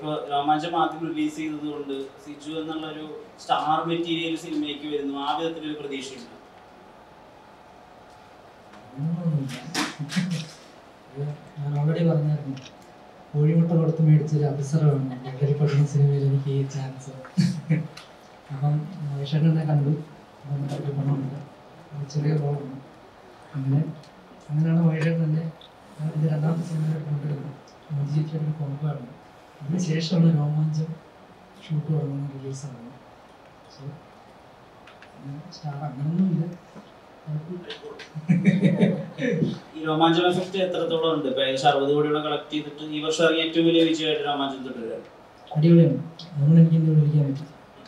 ഇപ്പൊ രോമാഞ്ചം ആദ്യം റിലീസ് ചെയ്തത് കൊണ്ട് സിജു എന്നുള്ള ഒരു സ്റ്റാർ മെറ്റീരിയൽ സിനിമയ്ക്ക് വരുന്നു ആ വിധത്തിലൊരു പ്രതീക്ഷയുണ്ട് അങ്ങനെയൊന്നുമില്ല. ഇത് ഞാൻ ഓൾറെഡി പറഞ്ഞായിരുന്നു കോഴിമുട്ട കൊടുത്ത് മേടിച്ചൊരു അഫീസർ വേണം ലഹരി പഠന സിനിമയിൽ എനിക്ക് ഈ ചാൻസ് അപ്പം വൈഷണ്ണനെ കണ്ടു അപ്പം ഒരു പണമുണ്ട് ഒരു ചെറിയ റോളുണ്ട് അങ്ങനെ അങ്ങനെയാണ് വൈഷണ്ണൻ്റെ ഇത് രണ്ടാമത്തെ സിനിമയിൽ കൊണ്ടുവരുന്നത് മഞ്ജിച്ചിട്ടൊരു കോമ്പാണ് അതിന് ശേഷമാണ് രോമാഞ്ചം ഷൂട്ട് തുടങ്ങുന്ന റിലീസാകുന്നത് സോ സ്റ്റാർ അങ്ങനൊന്നുമില്ല ഈ രോമാഞ്ചം എഫക്ട് എത്രത്തോളം ഉണ്ട് ഇപ്പൊ ഏകദേശം അറുപത് കോടിയോടെ കളക്ട് ചെയ്തിട്ട് ഈ വർഷം ഇറങ്ങിയ ഏറ്റവും വലിയ വിജയമായിട്ട് രോമാഞ്ചം തുടരുകയാണ് അടിപൊളിയാണ് അതുകൊണ്ട് എനിക്ക് എന്നെ വിളിക്കാൻ പറ്റും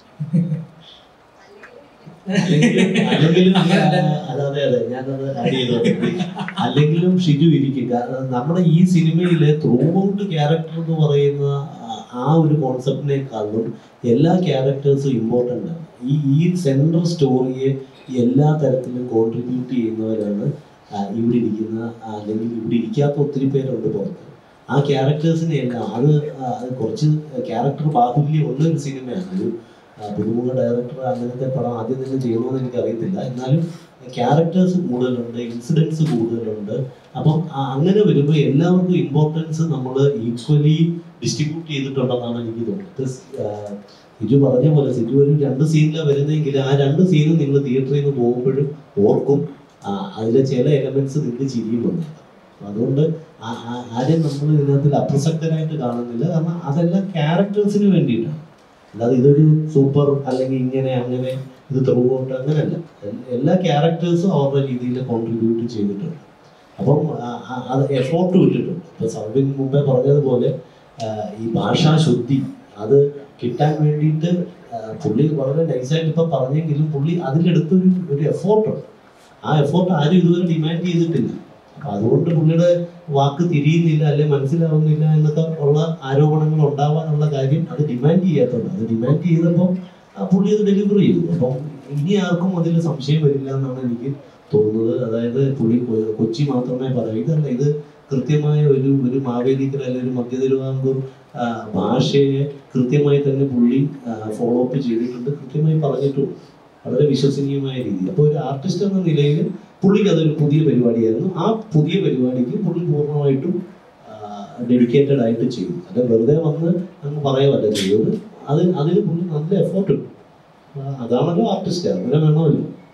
അല്ലെങ്കിലും അല്ലെങ്കിലും അതെ അതെ അതെ ഞാനത് ആഡ് ചെയ്തോണ്ട് അല്ലെങ്കിലും ഷിജു ഇരിക്കും കാരണം നമ്മുടെ ഈ സിനിമയിലെ ത്രൂ ഔട്ട് ക്യാരക്ടർ എന്ന് പറയുന്ന ആ- ആ ഒരു കോൺസെപ്റ്റിനേക്കാളും എല്ലാ ക്യാരക്ടേഴ്സും ഇമ്പോർട്ടൻ്റ് ആണ് ഈ ഈ സെൻട്രൽ സ്റ്റോറിയെ എല്ലാ തരത്തിലും കോൺട്രിബ്യൂട്ട് ചെയ്യുന്നവരാണ് ആ, ഇവിടെ ഇരിക്കുന്ന ആ, അല്ലെങ്കിൽ ഇവിടെ ഇരിക്കാത്ത ഒത്തിരി പേരുണ്ട് പുറത്ത് ആ ക്യാരക്ടേഴ്സിനെ എല്ലാം അത് ആ, അത് കുറച്ച് ക്യാരക്ടർ ബാഹുല്യം ഉള്ള ഒരു സിനിമയാണ് ഒരു ആ, പുതുമുഖ ഡയറക്ടർ അങ്ങനത്തെ പടം ആദ്യം തന്നെ ചെയ്യണമെന്ന് എനിക്ക് അറിയത്തില്ല എന്നാലും ക്യാരക്ടേഴ്സ് കൂടുതലുണ്ട് ഇൻസിഡൻസ് കൂടുതലുണ്ട് അപ്പം ആ- അങ്ങനെ വരുമ്പോൾ എല്ലാവർക്കും ഇമ്പോർട്ടൻസ് നമ്മൾ ഈക്വലി ഡിസ്ട്രിബ്യൂട്ട് ചെയ്തിട്ടുണ്ടെന്നാണ് എനിക്ക് തോന്നുന്നത് ഇപ്പൊ സ്- ആ, സിജു പറഞ്ഞ പോലെ സിജു ഒരു രണ്ട് സീനിലാണ് വരുന്നതെങ്കിൽ ആ രണ്ട് സീനും നിങ്ങൾ തിയേറ്ററിൽ നിന്ന് പോകുമ്പോഴും ഓർക്കും ആ, അതിലെ ചില എലമെന്റ്സ് നിങ്ങൾക്ക് ചിരിയും വന്നേക്കാം അപ്പൊ അതുകൊണ്ട് ആ- ആ- ആരെയും നമ്മൾ ഇതിനകത്തിൽ അപ്രസക്തരായിട്ട് കാണുന്നില്ല കാരണം അതെല്ലാം ക്യാരക്ടേഴ്സിന് വേണ്ടിയിട്ടാണ് അല്ലാതെ ഇതൊരു സൂപ്പർ അല്ലെങ്കിൽ ഇങ്ങനെ അങ്ങനെ ഇത് ത്രൂ ഔട്ട് അങ്ങനെയല്ല എൽ- എല്ലാ ക്യാരക്ടേഴ്സും അവരുടെ രീതിയിൽ കോൺട്രിബ്യൂട്ട് ചെയ്തിട്ടുണ്ട് അപ്പം ആ- ആ- അത് എഫോർട്ട് വിട്ടിട്ടുണ്ട് ഇപ്പൊ സൗബിൻ മുമ്പേ പറഞ്ഞതുപോലെ ആ, ഈ ഭാഷാശുദ്ധി അത് കിട്ടാൻ വേണ്ടിയിട്ട് ആ, പുള്ളി വളരെ നൈസായിട്ട് ഇപ്പൊ പറഞ്ഞെങ്കിലും പുള്ളി അതിലെടുത്തൊരു ഒരു എഫോർട്ടുണ്ട് ആ എഫോർട്ട് ആരും ഇതുവരെ ഡിമാൻഡ് ചെയ്തിട്ടില്ല അപ്പൊ അതുകൊണ്ട് പുള്ളിയുടെ വാക്ക് തിരിയുന്നില്ല അല്ലെ മനസ്സിലാവുന്നില്ല എന്നൊക്കെ ഉള്ള ആരോപണങ്ങൾ ഉണ്ടാവാനുള്ള കാര്യം അത് ഡിമാൻഡ് ചെയ്യാത്തതാണ് അത് ഡിമാൻഡ് ചെയ്തപ്പോൾ ആ പുള്ളി അത് ഡെലിവർ ചെയ്തു അപ്പം ഇനി ആർക്കും അതിൽ സംശയം വരില്ല എന്നാണ് എനിക്ക് തോന്നുന്നത് അതായത് പുള്ളി കൊ- കൊച്ചി മാത്രമേ പറയൂ ഇതല്ല ഇത് കൃത്യമായ ഒരു ഒരു മാവേലിക്കര അല്ലെങ്കിൽ ഒരു മധ്യ തിരുവിതാംകൂർ ആ, ഭാഷയെ കൃത്യമായി തന്നെ പുള്ളി ഫോളോ അപ്പ് ചെയ്തിട്ടുണ്ട് കൃത്യമായി പറഞ്ഞിട്ടുണ്ട് വളരെ വിശ്വസനീയമായ രീതിയിൽ അപ്പോൾ ഒരു ആർട്ടിസ്റ്റ് എന്ന നിലയിൽ പുള്ളിക്ക് അതൊരു പുതിയ പരിപാടിയായിരുന്നു ആ പുതിയ പരിപാടിക്ക് പുള്ളി പൂർണ്ണമായിട്ടും ഡെഡിക്കേറ്റഡ് ആയിട്ട് ചെയ്തു അല്ല വെറുതെ വന്ന് അങ്ങ് പറയുമല്ല ചെയ്തത് അത് അതിന് പുള്ളി നല്ല എഫോർട്ട് ഇട്ടു ആ, അതാണല്ലോ ആർട്ടിസ്റ്റ് അങ്ങനെ വേണമല്ലോ